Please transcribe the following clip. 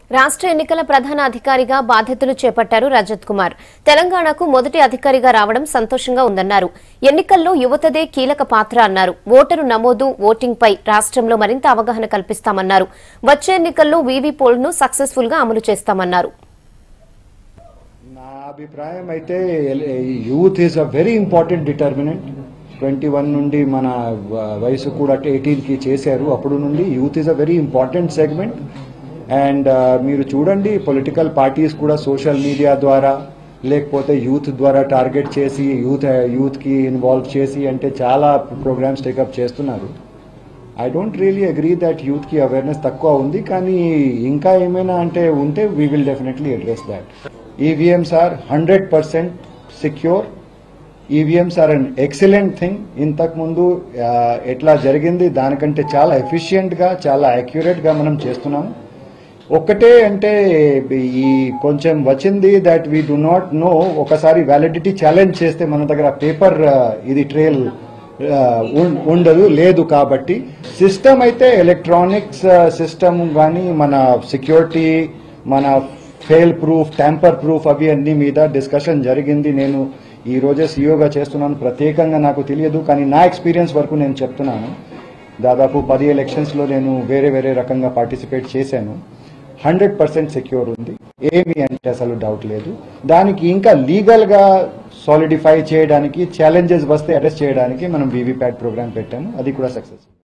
రాష్ట్ర ఎన్నికల ప్రధాన అధికారిగా బాధ్యతలు చేపట్టారు రజత్ కుమార్ తెలంగాణకు మొదటి అధికారిగా రావడం సంతోషంగా ఉందన్నారు ఎన్నికల్లో యువతదే కీలక పాత్ర అన్నారు ఓటరు నమోదు ఓటింగ్ పై రాష్ట్రంలో మరింత అవగాహన కల్పిస్తామన్నారు వచ్చే ఎన్నికల్లో వీవీ పోల్ను సక్సెస్ఫుల్ గా అమలు చేస్తామన్నారు నా అభిప్రాయం అయితే youth is a very important determinant twenty one నుండి మన వ- వయసు కూడా ఎయిటీన్కి చేశారు అప్పుడు నుండి youth is a very important segment and మీరు చూడండి పొలిటికల్ పార్టీస్ కూడా సోషల్ మీడియా ద్వారా లేకపోతే యూత్ ద్వారా టార్గెట్ చేసి యూత్ యూత్కి ఇన్వాల్వ్ చేసి అంటే చాలా ప్రోగ్రామ్స్ టేకప్ చేస్తున్నారు I don't really agree that యూత్కి అవేర్నెస్ తక్కువ ఉంది కానీ ఇంకా ఏమైనా అంటే ఉంటే we will definitely address that EVMs are hundred percent secure EVMs are an excellent thing ఇంతకుముందు ఆ, ఎట్లా జరిగింది దానికంటే చాలా ఎఫిషియెంట్గా చాలా యాక్యురేట్గా మనం చేస్తున్నాము ఒక్కటే అంటే ఈ కొంచెం వచ్చింది that we do not know ఒకసారి వ్యాలిడిటీ ఛాలెంజ్ చేస్తే మన దగ్గర పేపర్ ఇది ట్రేల్ ఉండదు లేదు కాబట్టి సిస్టమ్ అయితే ఎలక్ట్రానిక్స్ సిస్టమ్ కానీ మన సెక్యూరిటీ మన ఫెయిల్ ప్రూఫ్ ట్యాంపర్ ప్రూఫ్ అవి అన్ని మీద డిస్కషన్ జరిగింది నేను ఈ రోజే సీఈఓగా చేస్తున్నాను ప్రత్యేకంగా నాకు తెలియదు కానీ నా ఎక్స్పీరియన్స్ వరకు నేను చెప్తున్నాను దాదాపు పది ఎలక్షన్స్లో నేను వేరే వేరే రకంగా పార్టిసిపేట్ చేశాను హండ్రెడ్ పర్సెంట్ సెక్యూర్ ఉంది ఏమి అంటే అసలు డౌట్ లేదు దానికి ఇంకా లీగల్గా సాలిడిఫై చేయడానికి ఛాలెంజెస్ వస్తే అడ్రస్ చేయడానికి మనం వీవీప్యాట్ ప్రోగ్రామ్ పెట్టాము అది కూడా సక్సెస్